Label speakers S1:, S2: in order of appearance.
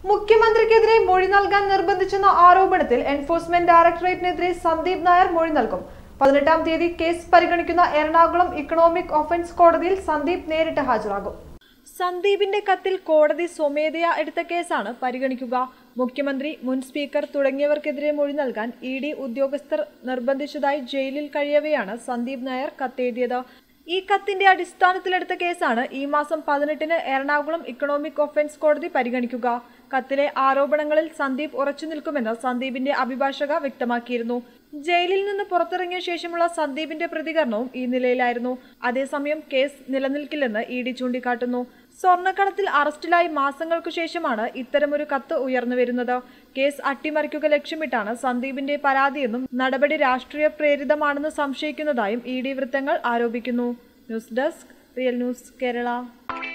S1: മുഖ്യമന്ത്രിക്കെതിരെ മൊഴി നൽകാൻ നിർബന്ധിച്ചെന്ന ആരോപണത്തിൽ എൻഫോഴ്സ്മെന്റ് ഡയറക്ടറേറ്റിനെതിരെ സന്ദീപ് നായർ മൊഴി നൽകും പതിനെട്ടാം തീയതി കേസ് പരിഗണിക്കുന്ന എറണാകുളം ഇക്കണോമിക് ഒഫൻസ് കോടതിയിൽ സന്ദീപ് നേരിട്ട് ഹാജരാകും സന്ദീപിന്റെ കത്തിൽ കോടതി സ്വമേധയാ എടുത്ത കേസാണ് പരിഗണിക്കുക മുഖ്യമന്ത്രി മുൻ സ്പീക്കർ തുടങ്ങിയവർക്കെതിരെ മൊഴി നൽകാൻ ഇ ഡി ഉദ്യോഗസ്ഥർ നിർബന്ധിച്ചതായി ജയിലിൽ കഴിയവെയാണ് സന്ദീപ് നായർ കത്തെഴുതിയത് ഈ കത്തിന്റെ അടിസ്ഥാനത്തിലെടുത്ത കേസാണ് ഈ മാസം പതിനെട്ടിന് എറണാകുളം ഇക്കണോമിക് ഒഫൻസ് കോടതി പരിഗണിക്കുക കത്തിലെ ആരോപണങ്ങളിൽ സന്ദീപ് ഉറച്ചു നിൽക്കുമെന്ന് സന്ദീപിന്റെ അഭിഭാഷക വ്യക്തമാക്കിയിരുന്നു ജയിലിൽ നിന്ന് പുറത്തിറങ്ങിയ ശേഷമുള്ള സന്ദീപിന്റെ പ്രതികരണവും ഈ നിലയിലായിരുന്നു അതേസമയം കേസ് നിലനിൽക്കില്ലെന്ന് ഇ ഡി ചൂണ്ടിക്കാട്ടുന്നു സ്വർണ്ണക്കടത്തിൽ അറസ്റ്റിലായി മാസങ്ങൾക്കു ശേഷമാണ് ഇത്തരമൊരു കത്ത് ഉയർന്നുവരുന്നത് കേസ് അട്ടിമറിക്കുക ലക്ഷ്യമിട്ടാണ് സന്ദീപിന്റെ പരാതിയെന്നും നടപടി രാഷ്ട്രീയ പ്രേരിതമാണെന്ന് സംശയിക്കുന്നതായും ഇ ഡി വൃത്തങ്ങൾ ആരോപിക്കുന്നു news desk real news Kerala